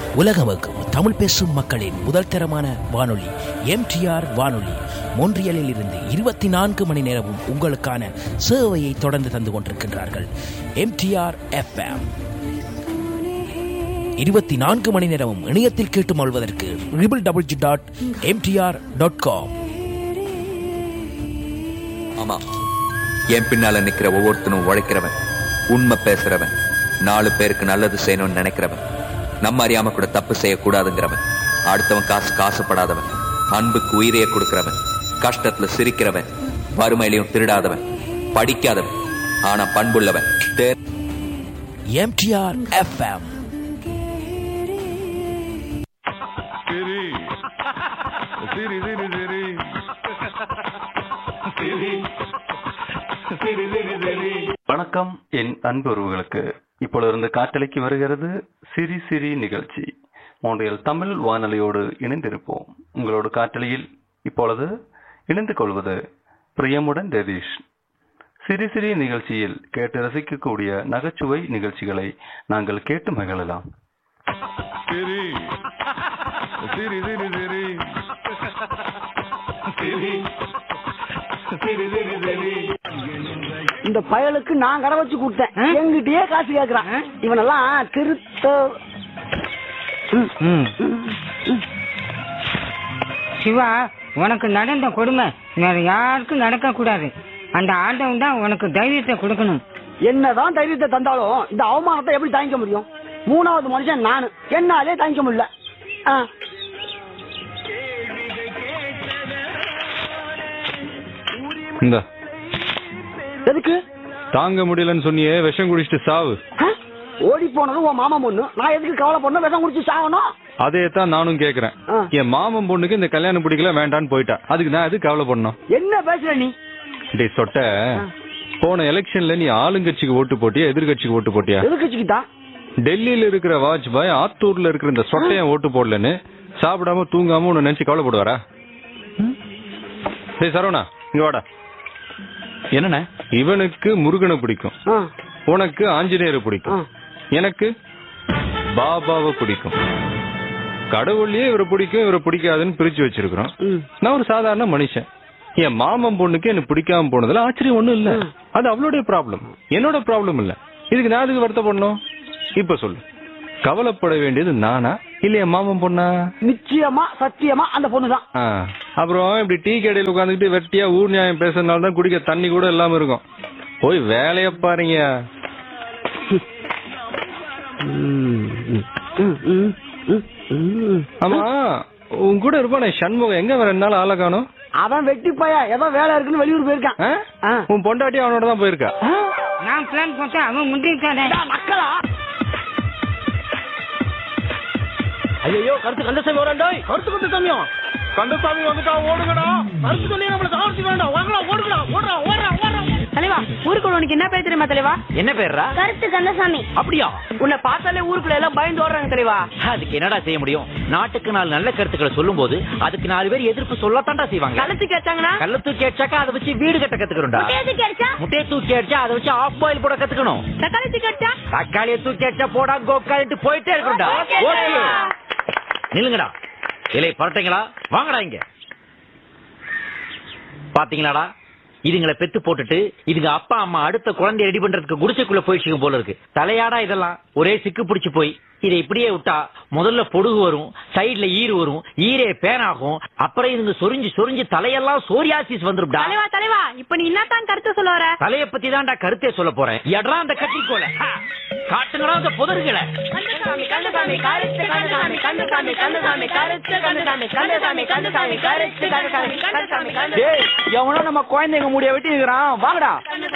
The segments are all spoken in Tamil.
உலகமெங்கும் தமிழ் பேசும் மக்களின் முதல் தரமான வானொலி எம்டிஆர் வானொலி மொன்றியலில் இருந்து இருபத்தி நான்கு மணி நேரமும் உங்களுக்கான சேவையை தொடர்ந்து தந்து கொண்டிருக்கின்றார்கள் எம்டிஆர் எஃப்எம் இருபத்தி நான்கு மணி நேரமும் இணையத்தில் கேட்டு மொழ்வதற்கு triple double G dot MTR dot com ஆமா என் பின்னால நிக்கிற ஒவ்வொருத்தனும் உழைக்கிறவன் உண்மை பேசுறவன் நாலு பேருக்கு நல்லது செய்யணும்னு நினைக்கிறவன் நம்ம அறியாம கூட தப்பு செய்யக்கூடாதுங்கிறவன் அடுத்தவன் காசு காசுப்படாதவன் அன்புக்கு உயிரையே கொடுக்கிறவன் கஷ்டத்துல சிரிக்கிறவன் வறுமையிலையும் திருடாதவன் படிக்காதவன் ஆனா பண்புள்ளவன் தே- MTR FM Siri. Siri, Siri, Siri. Siri. Siri, Siri, Siri. வணக்கம் என் அன்பு உறவுகளுக்கு இப்பொழுது காற்றலைக்கு வருகிறது சிரி சிரி நிகழ்ச்சி மோன்றியல் தமிழ் வானொலியோடு இணைந்திருப்போம் உங்களோடு காற்றலையில் இப்பொழுது இணைந்து கொள்வது பிரியமுடன் ரதீஷ் சிரி சிரி நிகழ்ச்சியில் கேட்டு ரசிக்கக்கூடிய நகைச்சுவை நிகழ்ச்சிகளை நாங்கள் கேட்டு மகிழலாம் Siri. Siri, Siri, Siri. Siri. Siri, Siri, Siri. இந்த பயலுக்கு நான் கடை வச்சு கொடுத்தேன் எங்கிட்டயே காசு கேக்குறான் இவனெல்லாம் திருத்த சிவா உனக்கு நடந்த கொடுமை வேற யாருக்கும் நடக்க கூடாது அந்த ஆண்டவன் தான் உனக்கு தைரியத்தை கொடுக்கணும் என்னதான் தைரியத்தை தந்தாலும் இந்த அவமானத்தை எப்படி தாங்கிக்க முடியும் மூணாவது மனுஷன் நானு என்னாலே தாங்கிக்க முடியல ஆ. இந்த எதுக்கு தாங்க முடியலன்னு சொன்னியே விஷம் குடிச்சிட்டு சாவு ஆ? ஓடி போனதும் உன் மாமா பொண்ணு நான் எதுக்கு கவலை பண்ண விஷம் குடிச்சு சாகணும் அதே தான் நானும் கேக்குறேன் ஆ. என் மாமன் பொண்ணுக்கு இந்த கல்யாணம் பிடிக்கல வேண்டான்னு போயிட்டா அதுக்கு நான் எதுக்கு கவலை பண்ணணும் என்ன பேசுற நீ டேய் சொட்ட போன எலெக்ஷன்ல நீ ஆளுங்கட்சிக்கு ஓட்டு போட்டியா எதிர்கட்சிக்கு ஓட்டு போட்டியா எதுக்குச்சுக்கிட்டா டெல்லியில இருக்கிற வாஜ்பாய் ஆத்தூர்ல இருக்கிற இந்த சொட்டையன் ஓட்டு போடலன்னு சாப்பிடாம தூங்காம உன்னை நினைச்சு கவலைப்படுவாரா டேய் சரவணா இங்க வாடா என்னண்ணே இவனுக்கு முருகனை பிடிக்கும் ஆ. உனக்கு ஆஞ்சநேயரை ஆ. பிடிக்கும் எனக்கு பாபாவை பிடிக்கும் கடவுள்லயே இவரை பிடிக்கும் இவரை பிடிக்காதுன்னு பிரிச்சு வச்சிருக்கிறோம் ம். நான் ஒரு சாதாரண மனுஷன் என் மாமன் பொண்ணுக்கு என்ன பிடிக்காம போனதுல ஆச்சரியம் ஒண்ணும் இல்ல அது அவளுடைய ப்ராப்ளம் என்னோட ப்ராப்ளம் இல்ல இதுக்கு நான் அதுக்கு வருத்தப்படணும் இப்ப சொல்லு கவலைப்பட வேண்டியது நானா இல்ல என் மாமன் பொண்ணா நிச்சயமா சத்தியமா அந்த பொண்ணுதான் ஆ. அப்புறம் இப்படி டீ கடையில் உட்காந்துக்கிட்டு வெட்டியா ஊர் நியாயம் பேசுறதுனால தான் குடிக்க தண்ணி கூட இல்லாம இருக்கும் போய் வேலைய பாருங்க ம், ம், ம், ம், ம். ஆமா உன் கூட இருப்பானே சண்முகம் எங்க வேற என்னால ஆளை காணும் அவன் வெட்டி பையா ஏதோ வேலை இருக்குன்னு வெளியூர் போயிருக்கான் ஆ? ஆ. உன் பொண்டாட்டி அவனோட தான் போயிருக்கா ஆ? நான் பிளான் போட்டேன் அவன் முந்திட்டானே டா, நக்கலா ஐயோ கருத்து கந்தசாமி வராண்டோய் கருத்து கந்தசாமியும் கந்தசாமி வந்துட்டா ஓடுங்கடா கருத்து சொல்லி நம்மள சாவடிச்சு வேண்டாம் வாங்கடா ஓடுங்கடா ஓடுறா ஓடுறா ஓடுறா தலைவா ஊருக்குள்ள உனக்கு என்ன பேர் தெரியுமா தலைவா என்ன பேர்ரா கருத்து கந்தசாமி அப்படியா உன்னை பார்த்தாலே ஊருக்குள்ள எல்லாம் பயந்து ஓடுறாங்க தலைவா அதுக்கு என்னடா செய்ய முடியும் நாட்டுக்கு நாலு நல்ல கருத்துக்களை சொல்லும் போது அதுக்கு நாலு பேர் எதிர்ப்பு சொல்லத்தான்டா செய்வாங்க கழுத்து கேட்டாங்கன்னா கள்ள தூக்கி அடிச்சாக்கா அதை வச்சு வீடு கட்ட கத்துக்கணும்டா முட்டையது கேட்டா முட்டையை தூக்கி அடிச்சா அதை வச்சு ஆஃப் பாயில் போட கத்துக்கணும் தக்காளி கேட்டா தக்காளியை தூக்கி அடிச்சா போடா கோக்காலிட்டு போயிட்டே இருக்கணும்டா Okay, ஓகே தலைவா. நில்லுங்கடா இலை பரட்டைங்களா வாங்கடா இங்க பாத்தீங்களாடா இதுங்களை பெத்து போட்டுட்டு இதுங்க அப்பா அம்மா அடுத்த குழந்தைய ரெடி பண்றதுக்கு குடிசைக்குள்ள போயிடுச்சுங்க போல இருக்கு தலையாடா இதெல்லாம் ஒரே சிக்கு பிடிச்சு போய் இதை இப்படியே விட்டா முதல்ல பொடுகு வரும் சைடுல ஈறு வரும் ஈரே பேனாகும் அப்புறம் இதுங்க சொரிஞ்சு சொரிஞ்சு தலையெல்லாம் சோரியாசிஸ் வந்துரும்டா தலைவா தலைவா இப்ப நீ என்னத்தான் கருத்து சொல்ல வர தலைய பத்தி தான்டா கருத்தே சொல்ல போறேன் எடா அந்த கட்டிக்கோல காட்டுங்களா அந்த புதர்களை கந்தசாமி கந்தசாமி கருத்து கந்தசாமி கந்தசாமி கந்தசாமி கருத்து கந்தசாமி கந்தசாமி கந்தசாமி கருத்து கந்தசாமி கந்தசாமி கந்தசாமி டேய் எவனோ நம்ம குழந்தைங்க முடிய வெட்டி இருக்கிறான் வாங்கடா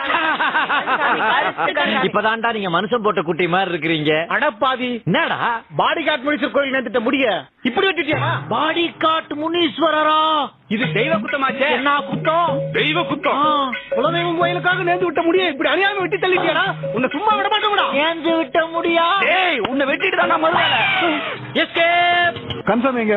இப்பதான்டா நீங்க மனுஷன் போட்ட குட்டி மாதிரி இருக்கிறீங்க அடப்பாவி என்னடா பாடி காட் முடிச்சர் கோயில் நேரத்திட்ட முடிய இப்படி வெட்டிட்டியா பாடி காட்டு முனீஸ்வரரா இது தெய்வ குத்தமாச்சே என்ன குத்தம் தெய்வ குத்தம் குலதெய்வம் கோயிலுக்காக நேர்ந்து விட்ட முடிய இப்படி அறியாம வெட்டி தள்ளிட்டியாடா உன்னை சும்மா விட மாட்டோம்டா ஏந்து விட்ட முடியா டேய் உன்னை வெட்டிட்டு தான் நான் மறுவேல எஸ்கேப் கன்ஃபார்ம் எங்க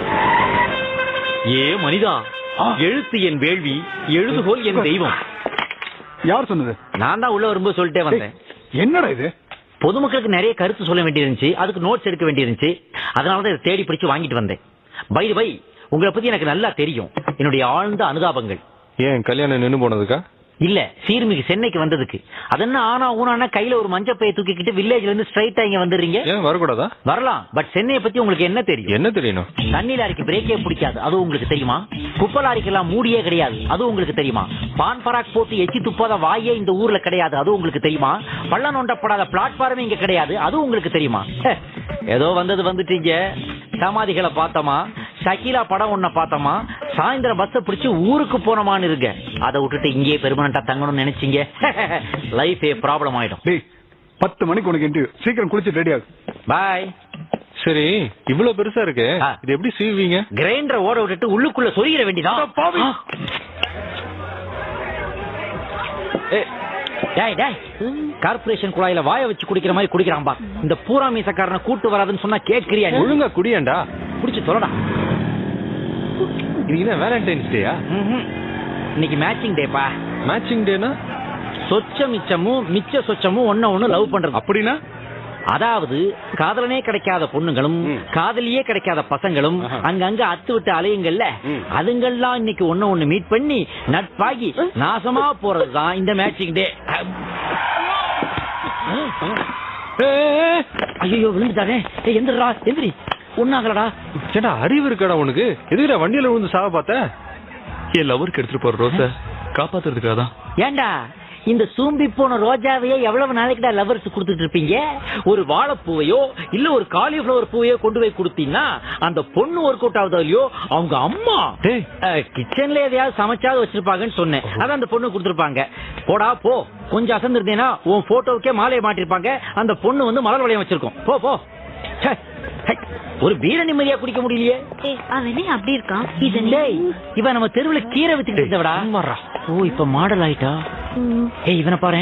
ஏ மனிதா எழுத்து என் வேள்வி எழுதுகோல் என் தெய்வம் யார் சொன்னது நான் தான் உள்ள வரும்போது சொல்லிட்டே வந்தேன் என்னடா இது பொதுமக்களுக்கு நிறைய கருத்து சொல்ல வேண்டியிருந்துச்சு அதுக்கு நோட்ஸ் எடுக்க வேண்டியிருந்துச்சு அதனால தான் இதை தேடி பிடிச்சு வாங்கிட்டு வந்தேன் பை பை உங்களை பத்தி எனக்கு நல்லா தெரியும் என்னுடைய ஆழ்ந்த அனுதாபங்கள் ஏன் கல்யாணம் நின்னு போனதுக்கா இல்ல சீர்மிகு சென்னைக்கு வந்ததுக்கு அதென்ன ஆனா ஊனா கையில ஒரு மஞ்சப்பையை தூக்கிக்கிட்டு வில்லேஜ்ல இருந்து ஸ்ட்ரைட்டா இங்க வந்துடுறீங்க ஏன் வரக்கூடாதா வரலாம் பட் சென்னையை பத்தி உங்களுக்கு என்ன தெரியும் என்ன தெரியணும் தண்ணி லாரிக்கு பிரேக்கே பிடிக்காது அது உங்களுக்கு தெரியுமா குப்பை லாரிக்கெல்லாம் மூடியே கிடையாது அது உங்களுக்கு தெரியுமா பான் பராக் போட்டு எச்சி துப்பாத வாயே இந்த ஊர்ல கிடையாது அது உங்களுக்கு தெரியுமா பள்ள நோண்டப்படாத பிளாட்ஃபார்மே இங்க கிடையாது அது உங்களுக்கு தெரியுமா ஹே, ஏதோ வந்தது வந்துட்டீங்க சமாதிகளை பார்த்தோமா ஷக்கீலா படம் ஒன்ன பார்த்தோமா சாயந்தரம் பஸ் பிடிச்சு ஊருக்கு போனோமான்னு இருங்க அதை விட்டுட்டு இங்கேயே பெர்மனண்டா தங்கணும்னு நினைச்சீங்க லைஃபே ப்ராப்ளம் ஆயிடும் டேய் பத்து மணிக்கு உனக்கு இன்டர்வியூ சீக்கிரம் குளிச்சு ரெடி ஆகு பாய் சரி இவ்வளவு பெருசா இருக்கு ஆ. இது எப்படி சீவீங்க கிரைண்டரை ஓட விட்டுட்டு உள்ளுக்குள்ள சொருகிற வேண்டியதான் ஆ. ஏய், டேய் டேய் கார்ப்பரேஷன் குழாயில வாய வச்சு குடிக்கிற மாதிரி குடிக்கிறான் பா இந்த பூரா மீசக்காரனை கூட்டு வராதுன்னு சொன்னா கேட்கிறியா நீ? ஒழுங்கா குடியேண்டா குடிச்சு தொலைடா இது என்ன வேலண்டைன்ஸ் டேயா ம்ஹும். இன்னைக்கு மேட்சிங் டேப்பா மேட்சிங் டேனா சொச்ச மிச்சமும் மிச்ச சொச்சமும் ஒன்ன ஒண்ணு லவ் பண்றது அப்படின்னா அதாவது காதலனே கிடைக்காத பொண்ணுங்களும் காதலியே கிடைக்காத பசங்களும் அங்கங்க அத்து விட்டு அலையுங்கள்ல அதுங்கெல்லாம் இன்னைக்கு ஒண்ணு ஒண்ணு மீட் பண்ணி நட்பாகி நாசமா போறதுதான் இந்த மேட்சிங் டே ஐயோ விழுந்துட்டாரே ஏய், எந்திரடா எந்திரி ஒன்னாகலடா சேடா அறிவு இருக்காடா உனக்கு எதுக்குடா வண்டியில விழுந்து சாவ பார்த்த என் லவருக்கு எடுத்துட்டு போற ரோச காப்பாத்துறதுக்காக தான் ஏண்டா இந்த சூம்பி போன ரோஜாவையே எவ்வளவு நாளைக்குடா லவர்ஸ் கொடுத்துட்டு இருப்பீங்க ஒரு வாழைப்பூவையோ இல்ல ஒரு காலிஃபிளவர் பூவையோ கொண்டு போய் கொடுத்தீங்கன்னா அந்த பொண்ணு ஒர்க் அவுட் ஆகுதோ இல்லையோ அவங்க அம்மா டேய். கிச்சன்ல எதையாவது சமைச்சாவது வச்சிருப்பாங்கன்னு சொன்னேன் அதான் அந்த பொண்ணு கொடுத்துருப்பாங்க போடா போ கொஞ்சம் அசந்திருந்தேன்னா உன் போட்டோவுக்கே மாலையை மாட்டிருப்பாங்க அந்த பொண்ணு வந்து மலர் வளையம் வச்சிருக்கும் போ போ ச்சே, ஹை, ஒரு வீர நிம்மதியா குடிக்க முடியலையே அவனே அப்படி இருக்கான் இது டேய் இவன் நம்ம தெருவுல கீரை வித்துக்கிட்டு இருந்தவடா ஓ இப்ப மாடல் ஆயிட்டா ஏய் இவனை பாரு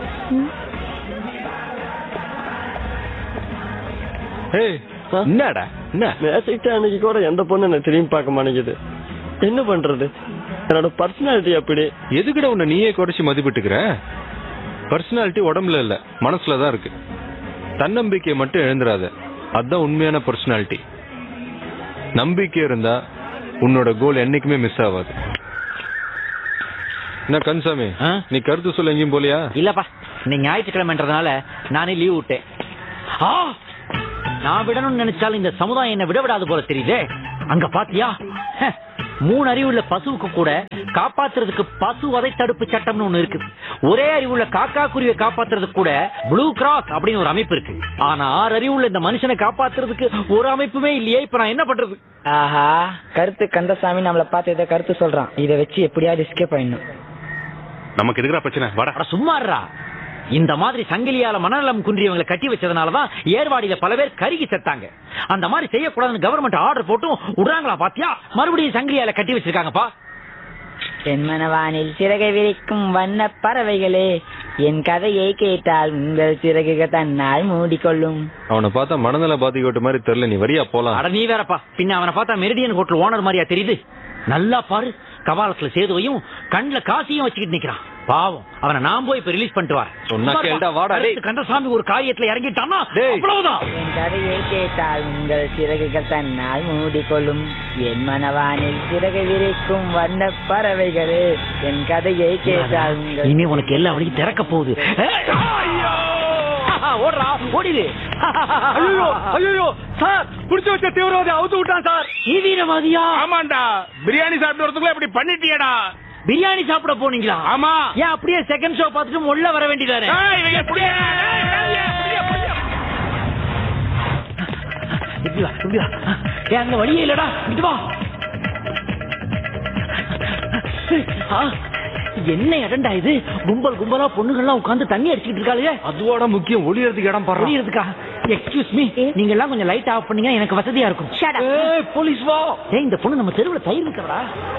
ஏய் என்னடா என்ன பேசிக்கிட்டு அன்னைக்கு கூட எந்த பொண்ணு என்ன திரும்பி பார்க்க மாட்டேங்குது என்ன பண்றது என்னோட பர்சனாலிட்டி அப்படி எதுக்குடா உன்னை நீயே குறைச்சு மதிப்பிட்டுக்கிற பர்சனாலிட்டி உடம்புல இல்ல மனசுல தான் இருக்கு தன்னம்பிக்கையை மட்டும் எழுந்துராத அதுதான் உண்மையான பர்சனாலிட்டி நம்பிக்கை இருந்தா உன்னோட கோல் என்னைக்குமே மிஸ் ஆகாது என்ன கன்சாமி ஆ? நீ கருத்து சொல்ல எங்கேயும் போலியா இல்லப்பா இன்னைக்கு ஞாயிற்றுக்கிழமைன்றதுனால நானே லீவ் விட்டேன் ஆ! நான் விடணும்னு நினைச்சாலும் இந்த சமுதாயம் என்ன விட விடாது போல தெரியுதே அங்க பாத்தியா ஹ, மூணு அறிவுள்ள பசுவுக்கு கூட காப்பாத்துறதுக்கு பசு வதை தடுப்பு சட்டம்னு ஒண்ணு இருக்கு ஒரே அறிவுள்ள காக்கா குருவியை காப்பாத்துறதுக்கு கூட ப்ளூ கிராஸ் அப்படின்னு ஒரு அமைப்பு இருக்கு ஆனா ஆறு அறிவுள்ள இந்த மனுஷனை காப்பாத்துறதுக்கு ஒரு அமைப்புமே இல்லையே இப்ப நான் என்ன பண்றது ஆஹா கருத்து கந்தசாமி நம்மள பார்த்து ஏதோ கருத்து சொல்றான் இதை வச்சு எப்படியாவது எஸ்கேப் ஆயிடணும் நமக்கு எதுக்குடா பிரச்சனை வாடா அட சும்மாறா இந்த மாதிரி சங்கிலியால மனநலம் குன்றியவங்களை கட்டி வச்சதுனாலதான் ஏர்வாடியில பல பேர் கருகி செத்தாங்க அந்த மாதிரி செய்யக்கூடாதுன்னு கவர்மெண்ட் ஆர்டர் போட்டும் விடுறாங்களா பாத்தியா மறுபடியும் சங்கிலியால கட்டி வச்சிருக்காங்கப்பா என் மனவானில் சிறகை விரிக்கும் வண்ண பறவைகளே என் கதையை கேட்டால் உங்கள் சிறகுகள் தன்னால் மூடிக்கொள்ளும் அவனை பார்த்தா மனநல பாதிக்கப்பட்ட மாதிரி தெரியல நீ வரியா போலாம் அட நீ வேறப்பா பின்ன அவனை பார்த்தா மெரிடியன் ஹோட்டல் ஓனர் மாதிரியா தெரியுது நல்லா பாரு கபாலத்துல சேதுவையும் கண்ணுல காசியும் வச்சுக்கிட்டு நிக்கிறான் பாவம் அவனை நான் போய் இப்ப ரிலீஸ் பண்ணிட்டு வரேன் சொன்னா கேளுடா, வாடா, டேய். அடுத்து கந்தசாமி ஒரு காரியத்துல இறங்கிட்டான்னா டேய். அவ்வளவுதான் என் கதையை கேட்டால் உங்கள் சிறகுகள் தன்னால் மூடிக்கொள்ளும் என் மனவானில் சிறகை விரிக்கும் வண்ண பறவைகளே என் கதையை கேட்டால் உங்கள் இனிமே உனக்கு எல்லா வழியும் திறக்க போகுது ஓடுறா ஓடிடு ஐயோ ஐயோ சார் புடிச்சு வச்ச தீவிரவாதி அவுத்து விட்டான் சார் நீ வீரவாதியா ஆமாண்டா பிரியாணி சாப்பிட்டு வரதுக்குள்ள இப்படி பண்ணிட்டியடா பிரியாணி சாப்பிட போனீங்களா ஆமா ஏன் அப்படியே செகண்ட் ஷோ பார்த்துட்டு உள்ள வர வேண்டியதானே ஏய், இவங்க புடியா. ஏய், புடியா, புடியா, புடியா. இப்படி வா, இப்படி வா. ஏன் அங்க வழியே இல்லடா இது வா ஆ, என்ன இடம்டா இது கும்பல் கும்பலா பொண்ணுங்கள்லாம் உட்கார்ந்து தண்ணி அடிச்சிட்டு இருக்காளுங்க அதுவோட முக்கியம் ஒளியறதுக்கு இடம் பாரு புரியுறதுக்கா எக்ஸ்கியூஸ் மீ நீங்க எல்லாம் கொஞ்சம் லைட் ஆஃப் பண்ணீங்க எனக்கு வசதியா இருக்கும் Shut up. ஏய், போலீஸ் வா ஏய் இந்த பொண்ணு நம்ம தெருவுல தயிர் விக்கிறடா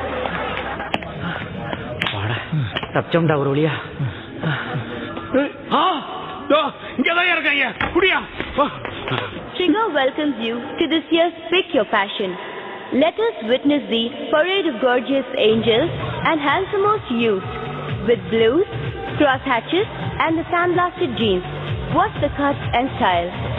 வாடா தப்பிச்சோம்டா ஒரு வழியா ஆ, இதோ, இங்கதான் இருக்காங்க குடியா வா. Trigger welcomes you to this year's Pick Your Passion. Let us witness the parade of gorgeous angels and handsomest youth with blues, cross hatches, and the sandblasted jeans. What's the cut and style?